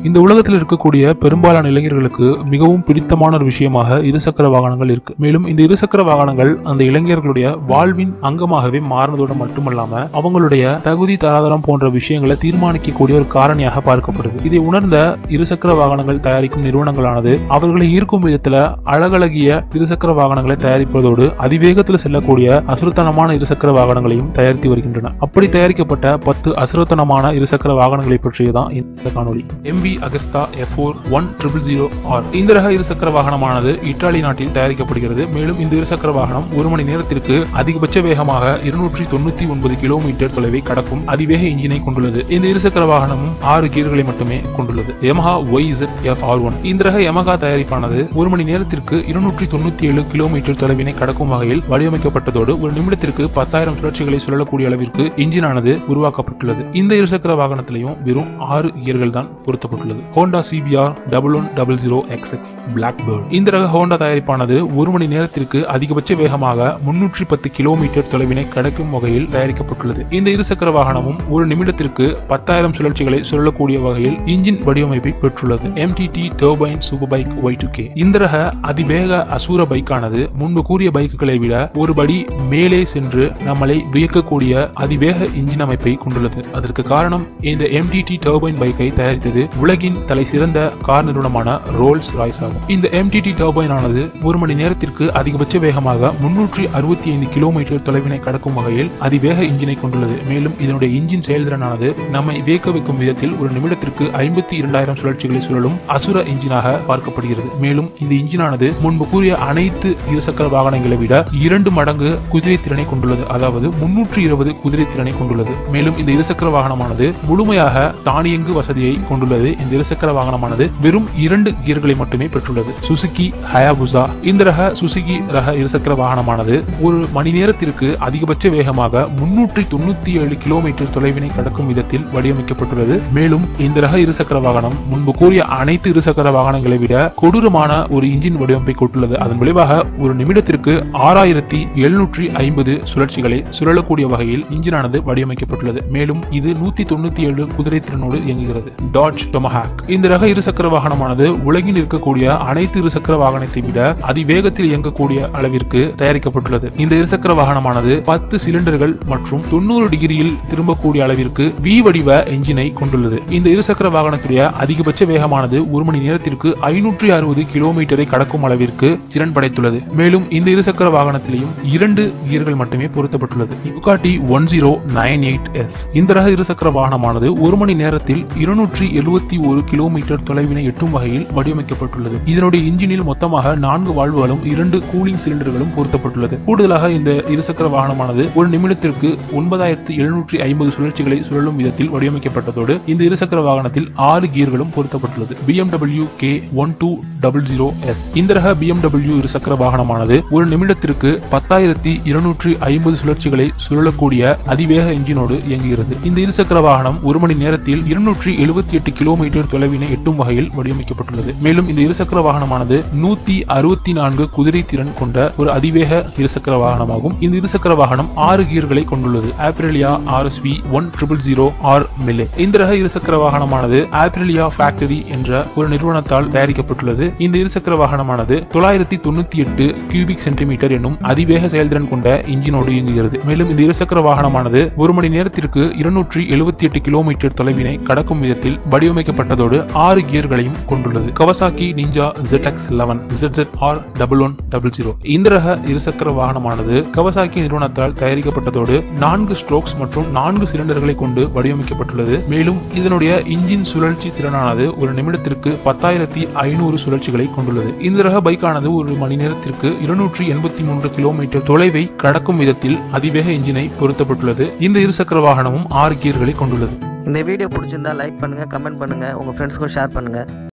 இந்த உலகத்தில் இருக்கக்கூடிய பெரும்பாலான இளைஞர்களுக்கு மிகவும் பிடித்தமான ஒரு விஷயமாக இருசக்கர வாகனங்கள் இருக்கு மேலும் இந்த இருசக்கர வாகனங்கள் அந்த இளைஞர்களுடைய வாழ்வின் அங்கமாகவே மாறினதோடு மட்டுமல்லாம அவங்களுடைய தகுதி தராதரம் போன்ற விஷயங்களை தீர்மானிக்கக்கூடிய ஒரு காரணியாக பார்க்கப்படுது இதை உணர்ந்த இருசக்கர வாகனங்கள் தயாரிக்கும் நிறுவனங்களானது அவர்களை ஈர்க்கும் விதத்துல அழகழகிய இருசக்கர வாகனங்களை தயாரிப்பதோடு அதிவேகத்தில் செல்லக்கூடிய அசுரத்தனமான இருசக்கர வாகனங்களையும் தயாரித்து வருகின்றன அப்படி தயாரிக்கப்பட்ட பத்து அசுரத்தனமான இருசக்கர வாகனங்களை பற்றியதான் இந்த காணொளி MV Agusta F four one triple zero R இந்த ரக இருசக்கர வாகனமானது இத்தாலி நாட்டில் தயாரிக்கப்படுகிறது மேலும் இந்த இருசக்கர வாகனம் ஒரு மணி நேரத்திற்கு அதிகபட்ச வேகமாக இருநூற்றி தொண்ணூத்தி ஒன்பது கிலோமீட்டர் தொலைவை கடக்கும் அதிவேக இன்ஜினை கொண்டுள்ளது இந்த இருசக்கர வாகனமும் ஆறு கியர்களை மட்டுமே கொண்டுள்ளது Yamaha YZ F R one இந்த ரக Yamaha தயாரிப்பானது ஒரு மணி நேரத்திற்கு இருநூற்றி தொண்ணூத்தி ஏழு கிலோமீட்டர் தொலைவினை கடக்கும் வகையில் வடிவமைக்கப்பட்டதோடு ஒரு நிமிடத்திற்கு பத்தாயிரம் சுழற்சிகளை சுழலக்கூடிய அளவிற்கு இன்ஜினானது உருவாக்கப்பட்டுள்ளது இந்த இருசக்கர வாகனத்திலையும் வெறும் ஆறு கியர்கள் தான் பொருத்தப்பட்டுள்ளது Honda CBR double one double zero X X Blackbird இந்த ரக ஹோண்டா தயாரிப்பானது ஒரு மணி நேரத்திற்கு அதிகபட்ச வேகமாக முன்னூற்றி பத்து கிலோமீட்டர் தொலைவினை கடக்கும் வகையில் தயாரிக்கப்பட்டுள்ளது இந்த இருசக்கர வாகனமும் ஒரு நிமிடத்திற்கு பத்தாயிரம் சுழற்சிகளை சுழலக்கூடிய வகையில் இன்ஜின் வடிவமைப்பை பெற்றுள்ளது MTT turbine super bike Y two K இந்த ரக அதிவேக அசூர பைக்கானது முன்பு கூறிய பைக்குகளை விட ஒரு படி மேலே சென்று நம்மளை வியக்கக்கூடிய அதிவேக இன்ஜின் அமைப்பை கொண்டுள்ளது அதற்கு காரணம் இந்த எம்டிடி டர்பைன் பைக்கை தயாரித்தது உலகின் தலை சிறந்த கார் நிறுவனமான ரோல்ஸ் ராய்ஸ் ஆகும் இந்த எம்டிடி டர்பைன் ஆனது ஒரு மணி நேரத்திற்கு அதிகபட்ச வேகமாக முன்னூற்றி அறுபத்தி ஐந்து கிலோமீட்டர் தொலைவினை கடக்கும் வகையில் அதிவேக இன்ஜினை கொண்டுள்ளது மேலும் இதனுடைய இன்ஜின் செயல்திறனானது நம்மை வியக்க வைக்கும் விதத்தில் ஒரு நிமிடத்திற்கு ஐம்பத்தி இரண்டாயிரம் சுழற்சிகளை சுழலும் அசுர இன்ஜினாக பார்க்கப்படுகிறது மேலும் இந்த இன்ஜினானது முன்பு கூறிய அனைத்து இருசக்கர வாகனங்களை விட இரண்டு மடங்கு குதிரை திறனை கொண்டுள்ளது அதாவது முன்னூற்றி இருபது குதிரை திறனை கொண்டுள்ளது மேலும் இந்த இருசக்கர வாகனமானது முழுமையாக தானியங்கு வசதியை கொண்டுள்ளது இந்த இருசக்கர வாகனமானது வெறும் இரண்டு கியர்களை மட்டுமே பெற்றுள்ளது சுசுகி ஹயாபுசா இந்த ரக சுசுகி ரக இருசக்கர வாகனமானது ஒரு மணி நேரத்திற்கு அதிகபட்ச வேகமாக முன்னூற்றி தொண்ணூத்தி ஏழு கிலோமீட்டர் தொலைவினை கடக்கும் விதத்தில் வடிவமைக்கப்பட்டுள்ளது மேலும் இந்த ரக இருசக்கர வாகனம் முன்பு கூறிய அனைத்து இருசக்கர வாகனங்களை விட கொடூரமான ஒரு இன்ஜின் வடிவமைப்பை கொண்டுள்ளது அதன் விளைவாக ஒரு நிமிடத்திற்கு ஆறாயிரத்தி எழுநூற்றி ஐம்பது சுழற்சிகளை சுழலக்கூடிய வகையில் இன்ஜினானது வடிவமைக்கப்பட்டுள்ளது மேலும் இது நூத்தி தொண்ணூத்தி ஏழு குதிரை திறனோடு இயங்குகிறது டாட்ஜ் டொமஹாக் இந்த ரக இருசக்கர வாகனமானது உலகில் இருக்கக்கூடிய அனைத்து இருசக்கர வாகனத்தை விட அதிவேகத்தில் இயங்கக்கூடிய அளவிற்கு தயாரிக்கப்பட்டுள்ளது இந்த இருசக்கர வாகனமானது பத்து சிலிண்டர்கள் மற்றும் தொண்ணூறு டிகிரியில் திரும்பக்கூடிய அளவிற்கு வி வடிவ என்ஜினை கொண்டுள்ளது இந்த இருசக்கர வாகனத்துடைய அதிகபட்ச வேகமானது ஒரு மணி நேரத்திற்கு ஐநூற்றி அறுபது கிலோமீட்டரை கடக்கும் அளவிற்கு திறன் படைத்துள்ளது மேலும் இந்த இருசக்கர வாகனத்திலையும் இரண்டு கியர்கள் மட்டுமே பொருத்தப்பட்டுள்ளது Ducati one zero nine eight S இந்த ரக இருசக்கர வாகனமானது ஒரு மணி நேரத்தில் இருநூற்றி எழுபத்தி ஒரு கிலோமீட்டர் தொலைவினை எட்டும் வகையில் வடிவமைக்கப்பட்டுள்ளது இதனுடைய இன்ஜினில் மொத்தமாக நான்கு வால்வுகளும் இரண்டு கூலிங் சிலிண்டர்களும் பொருத்தப்பட்டுள்ளது கூடுதலாக இந்த இருசக்கர வாகனமானது ஒரு நிமிடத்திற்கு ஒன்பதாயிரத்து எழுநூற்றி ஐம்பது சுழற்சிகளை சுழலும் விதத்தில் வடிவமைக்கப்பட்டதோடு இந்த இருசக்கர வாகனத்தில் ஆறு கியர்களும் பொருத்தப்பட்டுள்ளது BMW K one two double zero S இந்த ரக BMW இருசக்கர வாகனமானது ஒரு நிமிடத்திற்கு பத்தாயிரத்தி இருநூற்றி ஐம்பது சுழற்சிகளை சுழலக்கூடிய அதிவேக என்ஜினோடு இயங்குகிறது இந்த இருசக்கர வாகனம் ஒரு மணி நேரத்தில் இருநூற்றி எழுபத்தி எட்டு கிலோமீட்டர் தொலைவினை எட்டும் வகையில் வடிவமைக்கப்பட்டுள்ளது மேலும் இந்த இருசக்கர வாகனமானது நூத்தி அறுபத்தி நான்கு குதிரை திறன் கொண்ட ஒரு அதிவேக இருசக்கர வாகனமாகும் இந்த இருசக்கர வாகனம் ஆறு கியர்களை கொண்டுள்ளது Aprilia RSV one triple zero R Mille இந்த ரக இருசக்கர வாகனமானது ஆப்ரிலியா ஃபேக்டரி என்ற ஒரு நிறுவனத்தால் தயாரிக்கப்பட்டுள்ளது இந்த இருசக்கர வாகனமானது தொள்ளாயிரத்தி தொண்ணூத்தி எட்டு கியூபிக் சென்டிமீட்டர் என்னும் அதிவேக செயல்திறன் கொண்ட இன்ஜினோடு இயங்குகிறது மேலும் இந்த இருசக்கர வாகனமானது ஒரு மணி நேரத்திற்கு இருநூற்றி எழுபத்தி எட்டு கிலோமீட்டர் தொலைவினை கடக்கும் விதத்தில் வடிவமைக்கப்பட்டதோடு ஆறு கியர்களையும் கொண்டுள்ளது Kawasaki Ninja ZX eleven ZZ R double one double zero இந்த ரக இருசக்கர வாகனமானது கவசாக்கி நிறுவனத்தால் தயாரிக்கப்பட்டதோடு நான்கு ஸ்ட்ரோக்ஸ் மற்றும் நான்கு சிலிண்டர்களை கொண்டு வடிவமைக்கப்பட்டுள்ளது மேலும் இதனுடைய இன்ஜின் சுழற்சி திறனானது ஒரு நிமிடத்திற்கு பத்தாயிரத்தி ஐநூறு சுழற்சிகளை கொண்டுள்ளது இந்த ரக பைக்கானது ஒரு மணி நேரத்திற்கு இருநூற்றி எண்பத்தி மூன்று கிலோமீட்டர் தொலைவை கடக்கும் விதத்தில் அதிவேக இன்ஜினை பொருத்தப்பட்டுள்ளது இந்த இருசக்கர வாகனமும் ஆறு கியர்களை கொண்டுள்ளது இந்த வீடியோ பிடிச்சிருந்தா லைக் பண்ணுங்கள் கமெண்ட் பண்ணுங்கள் உங்கள் ஃப்ரெண்ட்ஸ்க்கும் ஷேர் பண்ணுங்கள்